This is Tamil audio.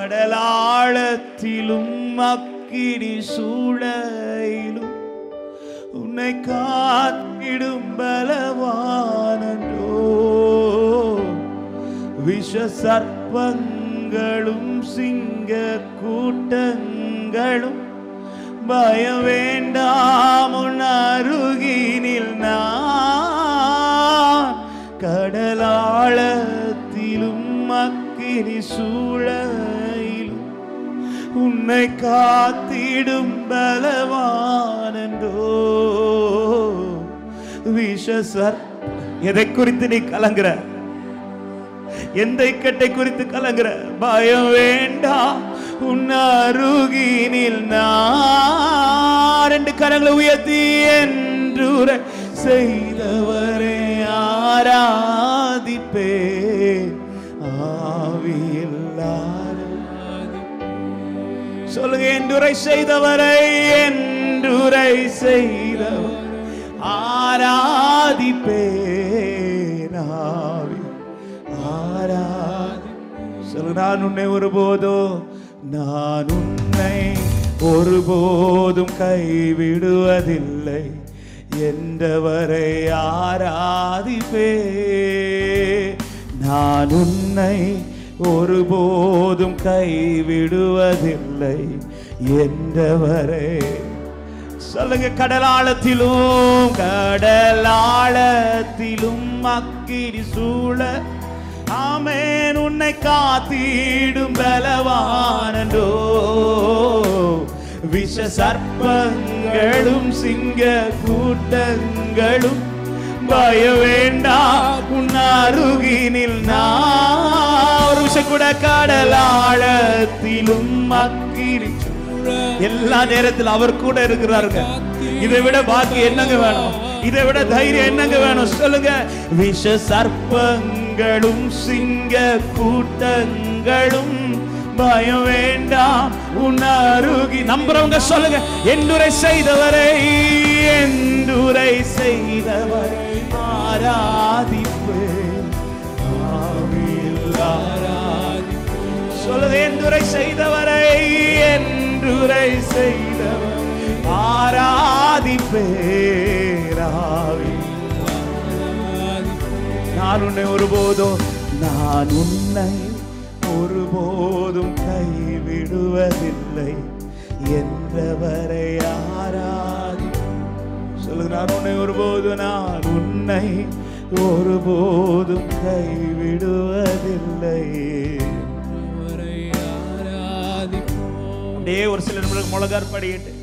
கடலாழத்திலும் அக்கினி சூளையிலும் உன்னை காத்திடும் பலவானன்றோ விஷ சர்ப்பங்களும் சிங்க கூட்டங்களும் பயம் வேண்டாம் உன் அருகினில் நான் கடலாழத்திலும் அக்கினி சூளையிலும் உன்னை காத்திடும் பலவானன்றோ விஷ சர் எதை குறித்து நீ கலங்குற எந்த இக்கட்டை குறித்து கலங்குற பயம் வேண்டாம் உன் அருகினில் நான் ரெண்டு கரங்களை உயர்த்தி என்று உரை செய்தவரே ஆராதிப்பே ஆவியில்லாத சொல்லுங்க என்றுரை செய்தவரை என்றுரை செய்தவர் ஆராதிப்பேனாவி ஆராதி சொல்லு நான் உன்னை ஒருபோதோ நான் உன்னை ஒருபோதும் கைவிடுவதில்லை என்றவரை ஆராதிப்பே நான் உன்னை ஒருபோதும் கைவிடுவதில்லை என்றவரே சொல்லுங்க கடலாளத்திலும் கடலாளத்திலும் அக்கினி சூழ ஆமேன் உன்னை காத்திடும் பலவானோ விஷ சர்ப்பங்களும் சிங்க கூட்டங்களும் பய வேண்டாம் உன் அருகினில் நான் ஒரு விஷயம் கூட கடலாழத்திலும் அக்கினி எல்லா நேரத்தில் அவர் கூட இருக்கிறாருங்க இதை விட பாக்கி என்னங்க வேணும் இதை விட தைரியம் என்னங்க வேணும் சொல்லுங்க விஷ சர்ப்பங்களும் சிங்க கூட்டங்களும் பயம் வேண்டாம் உன் அருகி நம்புறவங்க சொல்லுங்க என்றுரை செய்தவரை என்றுரை செய்தவரை ஆராதிப்பு ஆவியில் ஆராதி சொல்லுது என்றுரை செய்தவரை என்றுரை செய்தவர் ஆராதிப்பேராவி நான் உன்னை ஒருபோதும் நான் உன்னை ஒருபோதும் கைவிடுவதில்லை என்றவரை ஆராதி சொல்லுங்க நான் உன்னை ஒருபோதும் நான் உன்னை ஒருபோதும் கைவிடுவதில்லை அப்படியே ஒரு சில நிமிடம் முழங்கார் படிக்கிட்டு